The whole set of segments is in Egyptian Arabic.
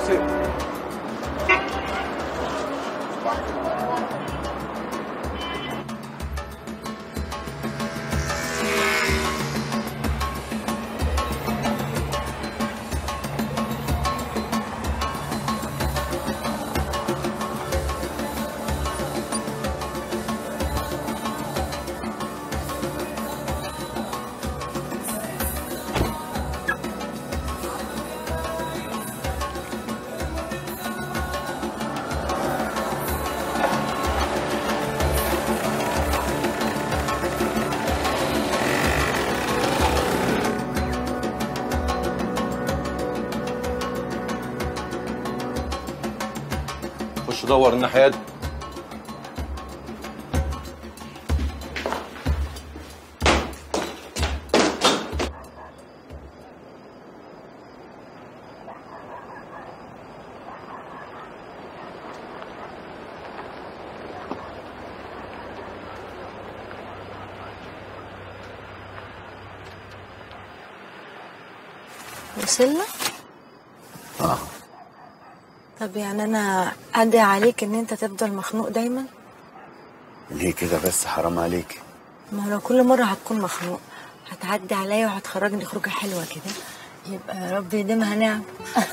كرسي خش دور الناحيه دي وصلنا؟ اه طب يعني انا ادعي عليك ان انت تفضل مخنوق دايما ليه كده بس حرام عليك ما هو لو كل مره هتكون مخنوق هتعدي عليا وهتخرجني خروجه حلوه كده يبقى يا رب يديمها نعم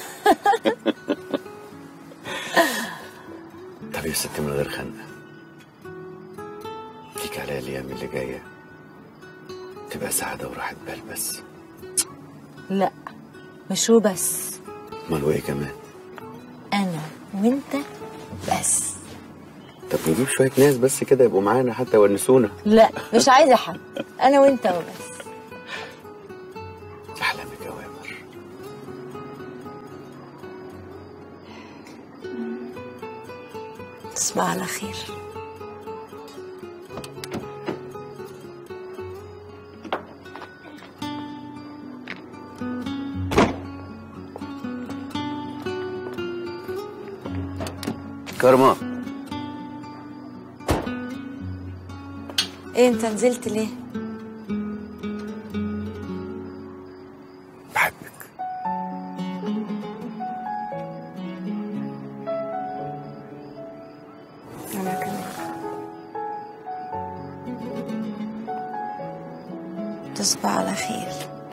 طب يا ستي من غير خنقه ليك عليا الايام اللي جايه تبقى سعاده وراحه بال بس لا مش هو بس امال وايه كمان انا وانت بس طب نجيب شويه ناس بس كده يبقوا معانا حتى يونسونا لا مش عايزه حد انا وانت وبس احلامك يا وامر تصبح على خير كارما ايه انت نزلت ليه بحبك انا كمان تصبح على خير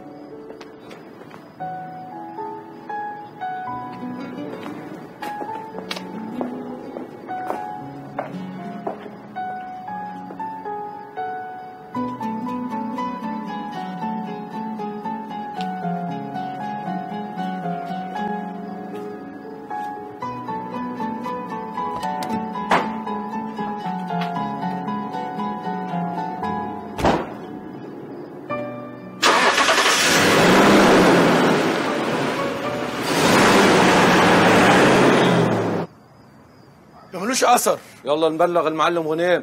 ملوش اثر يلا نبلغ المعلم غنيم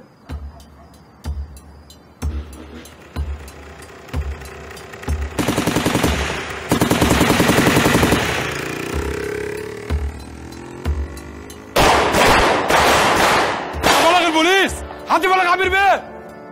بلغ البوليس حد بلغ عبير بيه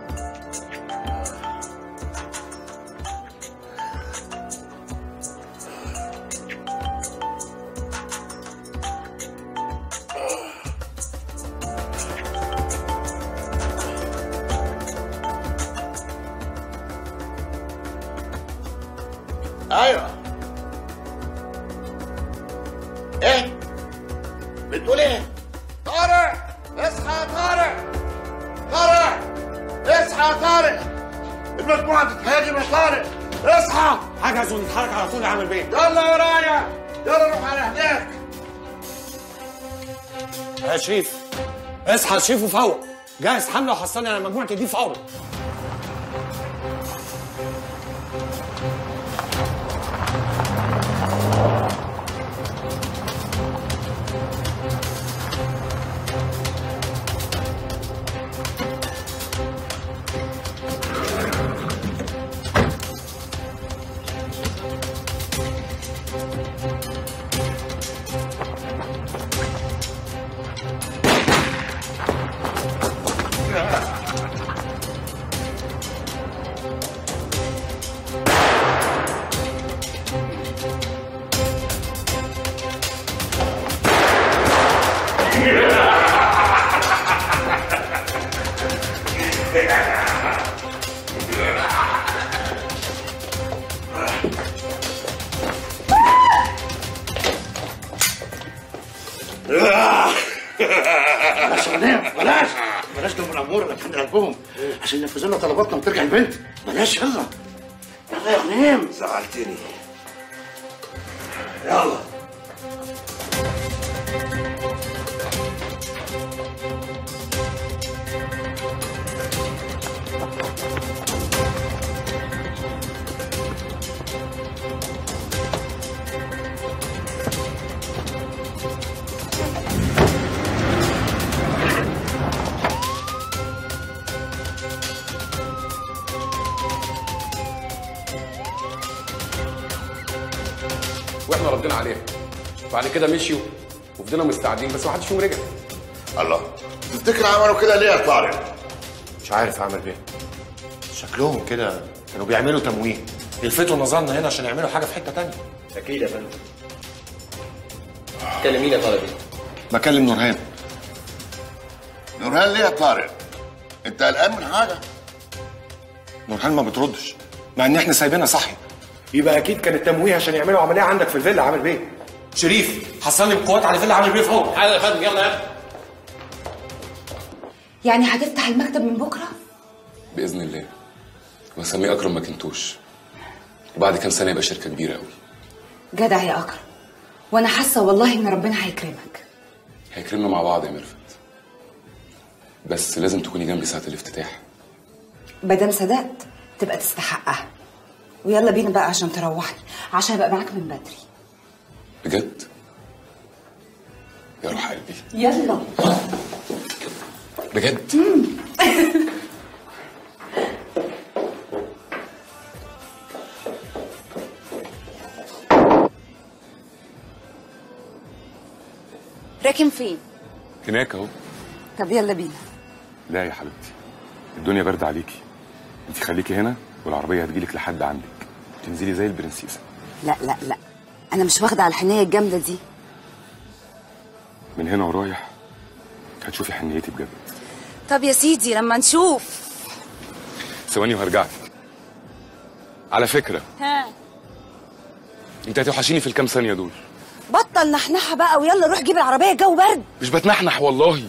ايوه ايه بتقول ايه طارق اصحى يا طارق طارق اصحى يا طارق المجموعه بتتهاجم يا طارق اصحى حجز ونتحرك على طول يا عم البيه يلا ورايا يلا نروح على هناك يا شريف اصحى يا شريف وفوق جهز حمله وحصلني على مجموعه دي فورا بلاش يا نام بلاش بلاش جنب الامور اللي عند قلبهم عشان ينفذوا لنا طلباتنا وترجع البنت بلاش يلا يلا يا نام زعلتني يلا واحنا ردينا عليها بعد كده مشيوا وفضلنا مستعدين بس ما حدش فيهم رجع الله تفتكر عملوا كده ليه يا طارق؟ مش عارف اعمل ايه شكلهم كده كانوا بيعملوا تمويه يلفتوا نظرنا هنا عشان يعملوا حاجه في حته تانية اكيد يا فندم تكلم مين يا طارق بيه؟ بكلم نورهان نورهان ليه يا طارق؟ انت قلقان من حاجه؟ نورهان ما بتردش مع ان احنا سايبينها صاحيه يبقى اكيد كان التمويه عشان يعملوا عمليه عندك في الفيلا عامل بيه شريف حصلني بقوات على الفيلا عامل بيه فوق حاضر يا فندم يلا يلا يعني هتفتح المكتب من بكره باذن الله واسميه اكرم ماكنتوش وبعد كام سنه يبقى شركه كبيره قوي جدع يا اكرم وانا حاسه والله ان ربنا هيكرمك هيكرمنا مع بعض يا ميرفت بس لازم تكوني جنبي ساعه الافتتاح مادام صدقت تبقى تستحقها ويلا بينا بقى عشان تروحني عشان ابقى معاك من بدري بجد يا روح قلبي يلا بجد راكن فين هناك اهو طب يلا بينا لا يا حبيبتي الدنيا برد عليكي انت خليكي هنا والعربيه هتجيلك لحد عندك تنزلي زي البرنسيسه لا لا لا انا مش واخده على الحنيه الجامده دي من هنا ورايح هتشوفي حنيتي بجد طب يا سيدي لما نشوف ثواني وهرجع لك على فكره ها انت هتوحشيني في الكام ثانيه دول بطل نحنحه بقى ويلا روح جيب العربيه الجو برد مش بتنحنح والله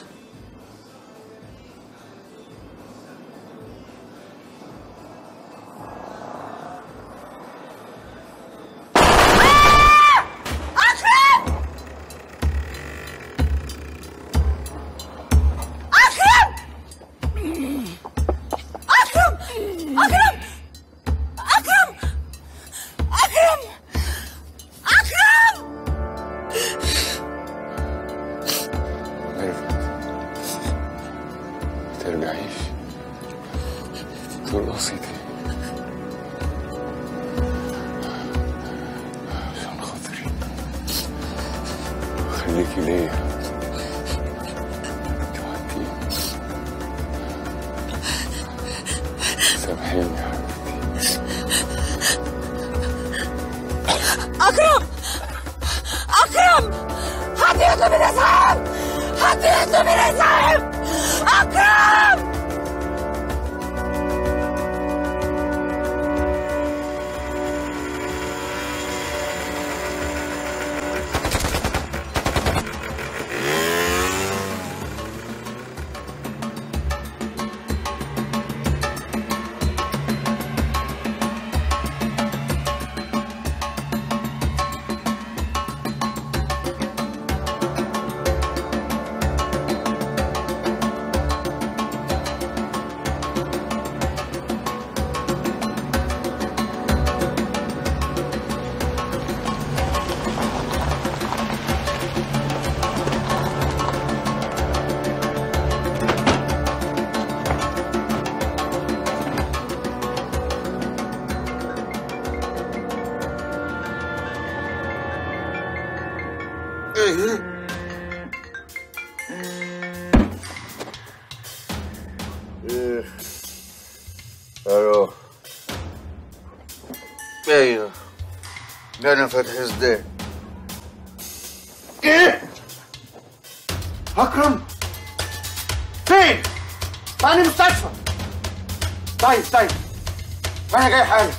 اكرم اكرم اكرم اكرم ميرفت ترجعيش ترقصي تاني عشان خاطري خليكي ليا توعديني سامحيني يا حبيبتي اكرم اكرم حد يطلب الاسعاف حد يطلب الاسعاف اكرم الو ايوه ده انا فتحي ازاي ايه اكرم فين انا مستشفى طيب طيب انا جاي حالا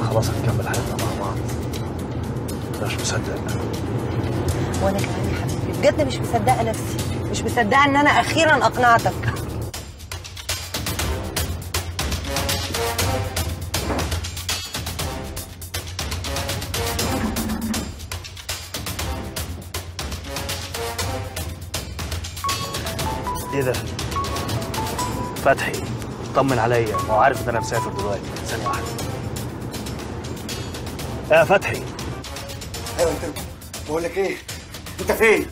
خلاص هنكمل حياتنا مع بعض انا مش مصدق وانا كمان يا حبيبي بجد مش مصدقه نفسي مش مصدقه ان انا اخيرا اقنعتك ايه ده فتحي طمن عليا ما هو عارف ان انا مسافر دلوقتي ثانيه واحده يا فتحي ايوه انت بقول لك ايه انت فين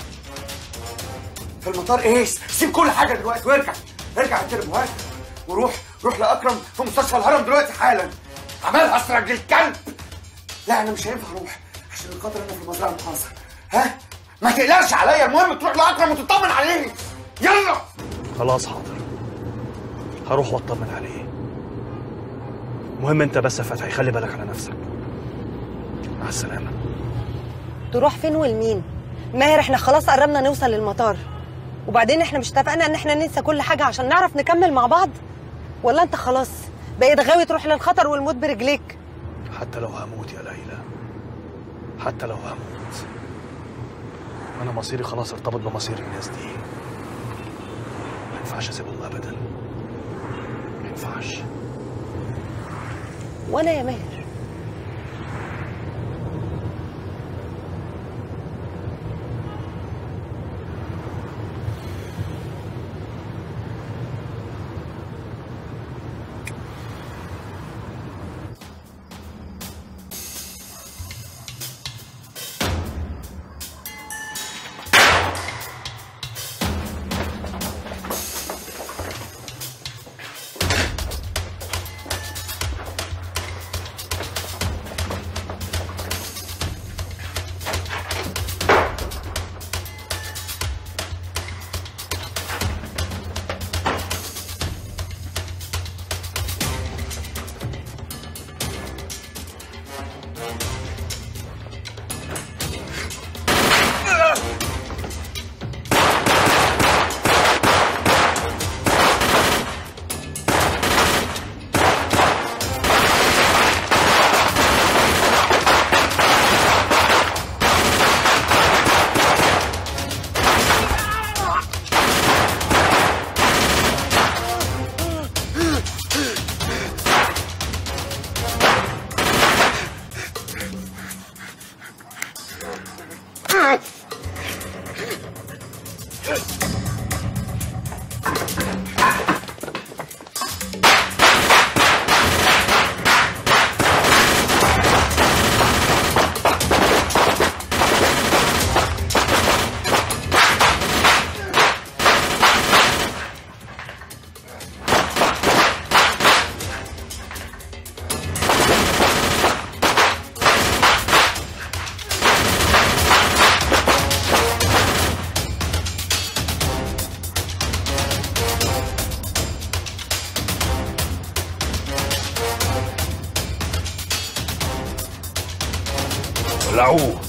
في المطار ايه سيب كل حاجه دلوقتي وارجع ارجع انت وارجع وروح روح لاكرم في مستشفى الهرم دلوقتي حالا عملها اسرج الكلب لا انا مش هينفع اروح عشان خاطر انا في المزرعه المحاصره ها ما تقلقش عليا المهم تروح لاكرم وتطمن عليه يلا خلاص حاضر هروح واطمن عليه المهم انت بس يا فتحي خلي بالك على نفسك مع السلامه تروح فين والمين ماهر احنا خلاص قربنا نوصل للمطار وبعدين احنا مش اتفقنا ان احنا ننسى كل حاجه عشان نعرف نكمل مع بعض ولا انت خلاص بقيت غاوي تروح للخطر والموت برجليك حتى لو هموت يا ليلى حتى لو هموت انا مصيري خلاص ارتبط بمصير الناس دي ما ينفعش اسيبهم ابدا ما ينفعش وانا يا ماهر ولعوه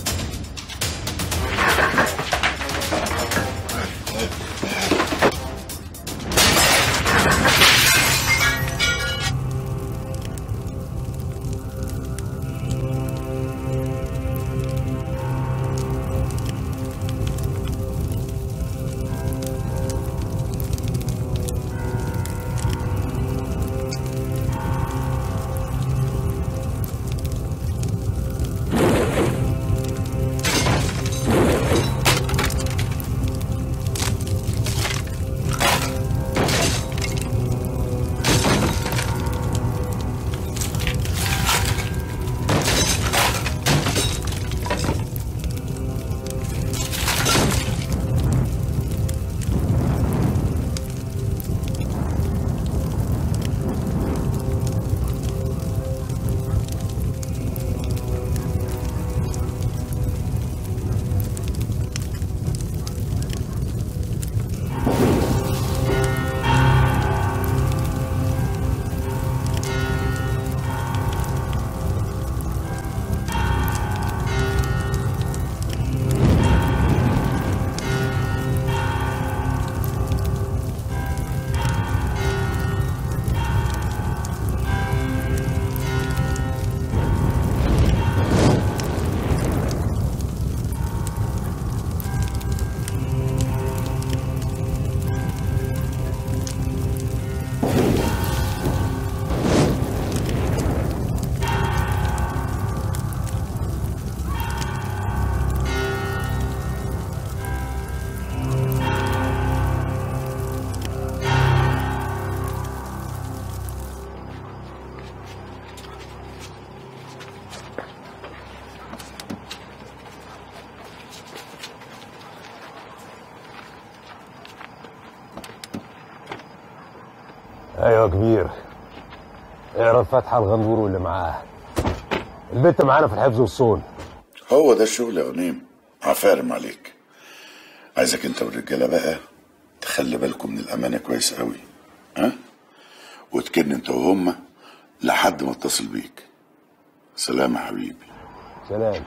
ايوه يا كبير اعرض فتحة الغندور واللي معاه البنت معانا في الحفظ والصون هو ده الشغل يا غنيم عفارم عليك عايزك انت والرجاله بقى تخلي بالكم من الامانه كويس قوي ها وتكن انت وهم لحد ما اتصل بيك سلام يا حبيبي سلام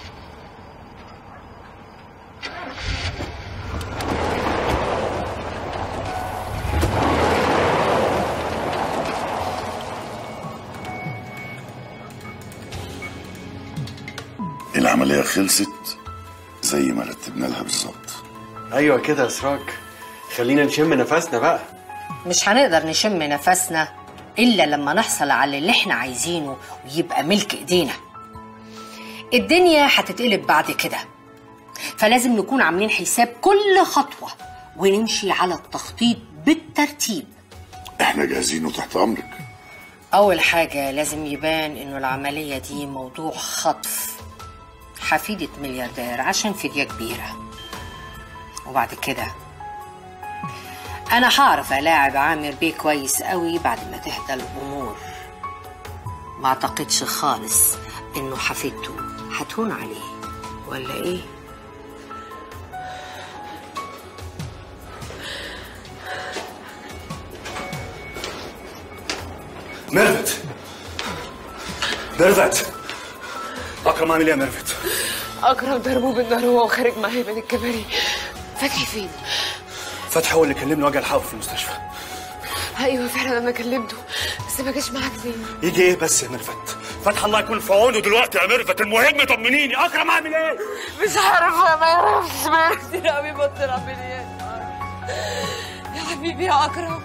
العمليه خلصت زي ما رتبنا لها بالظبط ايوه كده يا سراج خلينا نشم نفسنا بقى مش هنقدر نشم نفسنا إلا لما نحصل على اللي احنا عايزينه ويبقى ملك إيدينا الدنيا هتتقلب بعد كده فلازم نكون عاملين حساب كل خطوة ونمشي على التخطيط بالترتيب احنا جاهزين وتحت امرك أول حاجة لازم يبان إنه العملية دي موضوع خطف حفيدة ملياردير عشان فدية كبيرة وبعد كده أنا هعرف ألاعب عامر بيه كويس قوي بعد ما تهدى الأمور ما أعتقدش خالص إنه حفيدته هتهون عليه ولا إيه؟ ميرفت ميرفت اكرم عامل ايه يا ميرفت أكرم ضربه بالنار وهو خارج معايا من الكباري فتحي فين؟ فتحي هو اللي كلمني واجي الحقه في المستشفى أيوة فعلا أنا كلمته بس ما جاش معاك ليه؟ يجي ايه بس يا ميرفت فتح الله يكون في عونه دلوقتي يا ميرفت المهم طمنيني اكرم عامل ايه مش عارفة ما يعرفش ما كتير قوي بطل عمليات يا حبيبي يا أكرم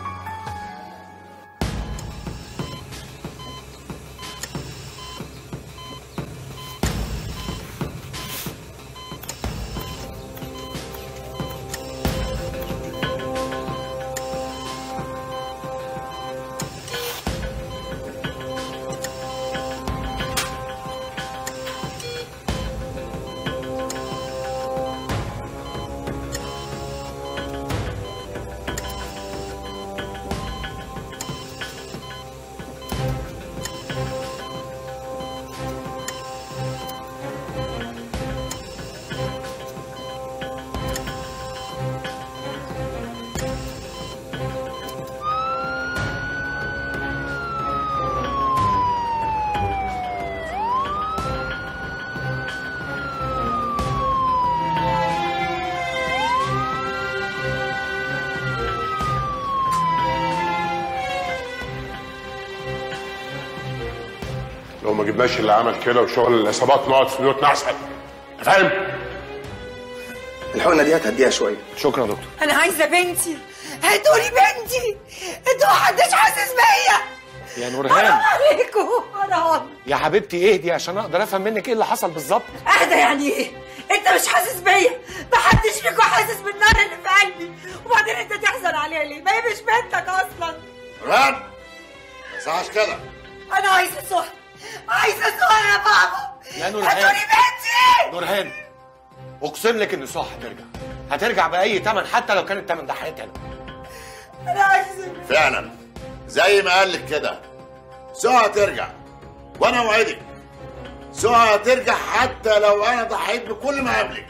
لو ما جبناش اللي عمل كده وشغل العصابات نقعد في بيوتنا احسن فاهم؟ الحقنه دي هتهديها شويه شكرا يا دكتور انا عايزه بنتي هاتولي بنتي انتوا محدش حاسس بيا يا حرام نورهان عليكم حرام يا حبيبتي اهدي عشان اقدر افهم منك ايه اللي حصل بالظبط اهدى يعني ايه انت مش حاسس بيا محدش فيكم حاسس بالنار اللي في قلبي وبعدين انت تحزن عليها ليه ما هي مش بنتك اصلا ران ما يصحش كده انا عايزه سهى عايزه سهى يا بابا يا نورهان هاتولي بنتي نورهان اقسم لك ان سهى هترجع هترجع باي ثمن حتى لو كان الثمن ده حياتي انا انا عايزه فعلا زي ما قال لك كده سهى هترجع وانا اوعدك سهى هترجع حتى لو انا ضحيت بكل ما املك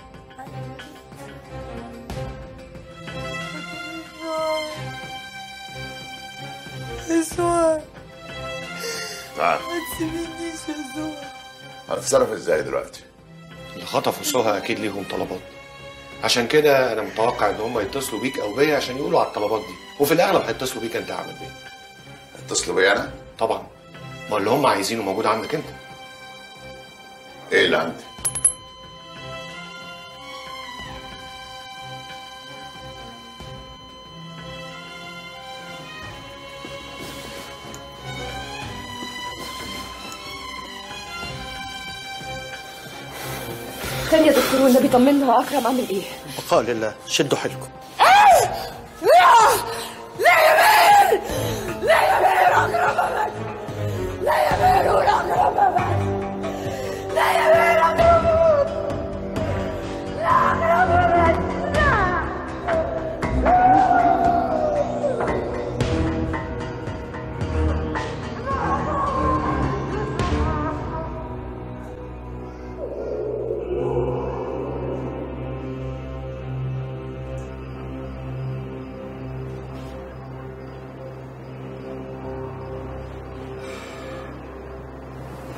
سهى تعال ما تسيبنيش يا سهى هتتصرف ازاي دلوقتي اللي خطفوا سهى اكيد ليهم طلبات عشان كده انا متوقع ان هم يتصلوا بيك او بيا عشان يقولوا على الطلبات دي وفي الاغلب هيتصلوا بيك انت يا عامل بيه اتصلوا بيا انا طبعا ما اللي هم عايزينه موجود عندك انت ايه اللي عندي تاني يا دكتور والنبي طمنا أكرم عامل إيه؟ بقاء لله شدوا حيلكم لا لا يا مير لا يا مير اقرب ابد لا يا مير قول اقرب ابد لا يا مير اقرب ابد لا اقرب ابد لا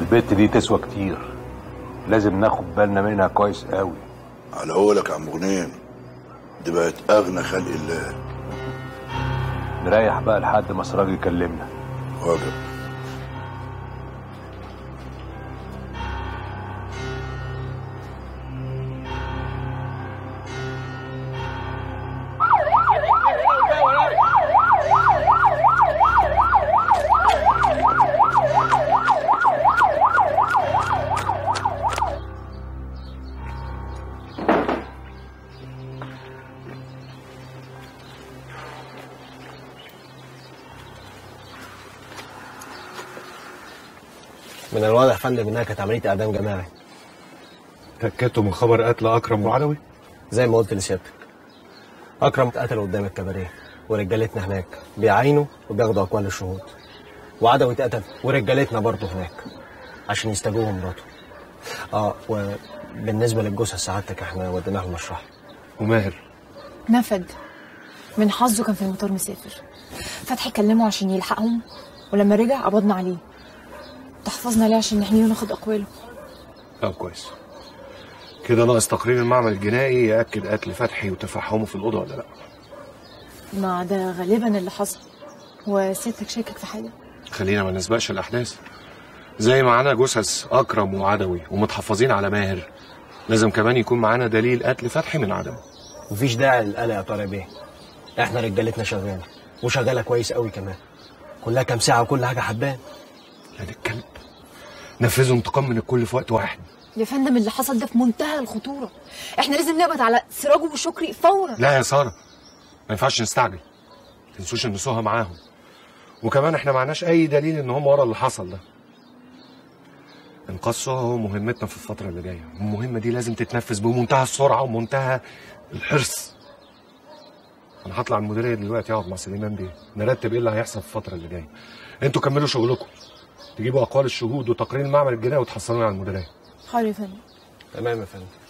البت دي تسوى كتير لازم ناخد بالنا منها كويس قوي على قولك يا عم غنيم دي بقت اغنى خلق الله نريح بقى لحد ما سراج يكلمنا واجب من الواضح يا فندم انها كانت عمليه اعدام جماعي تأكدتوا من خبر قتل أكرم وعدوي؟ زي ما قلت لسيادتك اكرم اتقتل قدام الكباريه ورجالتنا هناك بيعاينوا وبياخدوا اقوال الشهود وعدوي اتقتل ورجالتنا برضه هناك عشان يستجوبوا مراته اه وبالنسبه للجثث سعادتك احنا وديناها المشرحه وماهر نفد من حظه كان في المطار مسافر فتحي كلمه عشان يلحقهم ولما رجع قبضنا عليه تحفظنا عليه عشان نحميه وناخد اقواله طب كويس كده ناقص تقرير المعمل الجنائي يأكد قتل فتحي وتفحمه في الأوضة ولا لأ ما ده غالبا اللي حصل وسيادتك شاكك في حاجه خلينا ما نسبقش الأحداث زي معانا جثث أكرم وعدوي ومتحفظين على ماهر لازم كمان يكون معانا دليل قتل فتحي من عدم مفيش داعي للقلق يا طارق بيه احنا رجالتنا شغاله وشغاله كويس قوي كمان كلها كام ساعه وكل حاجه حبان يا دي الكلب نفذوا انتقام من الكل في وقت واحد يا فندم اللي حصل ده في منتهى الخطوره احنا لازم نقبض على سراج وشكري فورا لا يا سارة ما ينفعش نستعجل تنسوش ان سهى معاهم وكمان احنا معناش اي دليل ان هم ورا اللي حصل ده انقاذ سهى هو مهمتنا في الفترة اللي جاية والمهمة دي لازم تتنفذ بمنتهى السرعة ومنتهى الحرص انا هطلع المديرية دلوقتي اقعد مع سليمان بيه نرتب ايه اللي هيحصل في الفترة اللي جاية انتوا كملوا شغلكم تجيبوا اقوال الشهود وتقرير المعمل الجنائي وتحصلوني على المديرية حاضر يا فندم تمام يا فندم